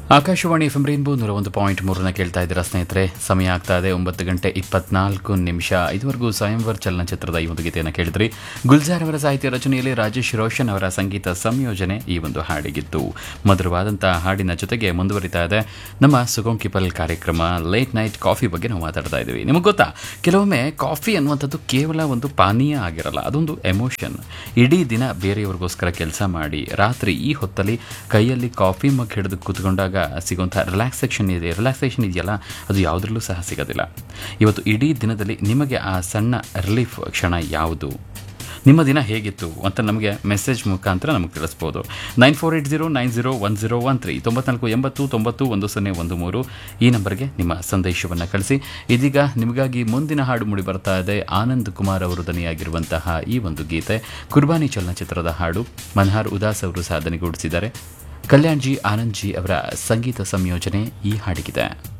Akashvani F rainbow ನೂರ ಒಂದು point ಮೂರನ್ನ ಕೇಳ್ತಾ ಇದ್ದೀರಾ ಸ್ನೇಹಿತರೆ ಸಮಯ ಆಗ್ತಾ ಇದೆ ಒಂಬತ್ತು ಗಂಟೆ ಇಪ್ಪತ್ನಾಲ್ಕು ನಿಮಿಷ ಇದುವರೆಗೂ ಸ್ವಯಂವರ್ ಚಲನಚಿತ್ರದ ಈ ಒಂದು ಗೀತೆಯನ್ನು ಕೇಳಿದ್ರಿ ಗುಲ್ಜಾರ್ ಅವರ ಸಾಹಿತ್ಯ ರಚನೆಯಲ್ಲಿ ರಾಜೇಶ್ ರೋಷನ್ ಅವರ ಸಂಗೀತ ಸಂಯೋಜನೆ ಈ ಒಂದು ಹಾಡಿಗಿತ್ತು ಮಧುರವಾದಂತಹ ಹಾಡಿನ ಜೊತೆಗೆ ಮುಂದುವರಿತಾ ಇದೆ ನಮ್ಮ ಸುಗಮ್ ಕಿಪಲ್ ಕಾರ್ಯಕ್ರಮ ಲೇಟ್ ನೈಟ್ ಕಾಫಿ ಬಗ್ಗೆ ನಾವು ಮಾತಾಡ್ತಾ ಇದ್ದೀವಿ ನಿಮಗೆ ಗೊತ್ತಾ ಕೆಲವೊಮ್ಮೆ ಕಾಫಿ ಅನ್ನುವಂಥದ್ದು ಕೇವಲ ಒಂದು ಪಾನೀಯ ಆಗಿರಲ್ಲ ಅದೊಂದು ಎಮೋಷನ್ ಇಡೀ ದಿನ ಬೇರೆಯವ್ರಿಗೋಸ್ಕರ ಕೆಲಸ ಮಾಡಿ ರಾತ್ರಿ ಈ ಹೊತ್ತಲ್ಲಿ ಕೈಯಲ್ಲಿ ಕಾಫಿ ಮಗ್ ಹಿಡಿದು ಕೂತ್ಕೊಂಡಾಗ ಸಿಗುವಂಥ ರಿಲ್ಯಾಕ್ಸೇಷನ್ ಇದೆ ರಿಲ್ಯಾಕ್ಸೇಷನ್ ಇದೆಯಲ್ಲ ಅದು ಯಾವುದರಲ್ಲೂ ಸಹ ಸಿಗೋದಿಲ್ಲ ಇವತ್ತು ಇಡೀ ದಿನದಲ್ಲಿ ನಿಮಗೆ ಆ ಸಣ್ಣ ರಿಲೀಫ್ ಕ್ಷಣ ಯಾವುದು ನಿಮ್ಮ ದಿನ ಹೇಗಿತ್ತು ಅಂತ ನಮಗೆ ಮೆಸೇಜ್ ಮುಖಾಂತರ ನಮಗೆ ತಿಳಿಸ್ಬೋದು nine four eight zero nine zero one zero one three ತೊಂಬತ್ನಾಲ್ಕು ಎಂಬತ್ತು ತೊಂಬತ್ತು ಒಂದು ಸೊನ್ನೆ ಒಂದು ಮೂರು ಈ ನಂಬರ್ಗೆ ನಿಮ್ಮ ಸಂದೇಶವನ್ನು ಕಳಿಸಿ ಇದೀಗ ನಿಮಗಾಗಿ ಮುಂದಿನ ಹಾಡು ಮೂಡಿ ಬರ್ತಾ ಇದೆ ಆನಂದ್ ಕುಮಾರ್ ಅವರು ದನಿಯಾಗಿರುವಂತಹ ಈ ಒಂದು ಗೀತೆ ಕುರ್ಬಾನಿ ಚಲನಚಿತ್ರದ ಹಾಡು ಮನ್ಹಾರ್ ಉದಾಸ್ ಅವರು ಸಾಧನೆಗೂಡಿಸಿದ್ದಾರೆ ಕಲ್ಯಾಣ್ ಜಿ ಆನಂದ್ ಜಿ ಅವರ ಸಂಗೀತ ಸಂಯೋಜನೆ ಈ ಹಾಡಿಗಿದೆ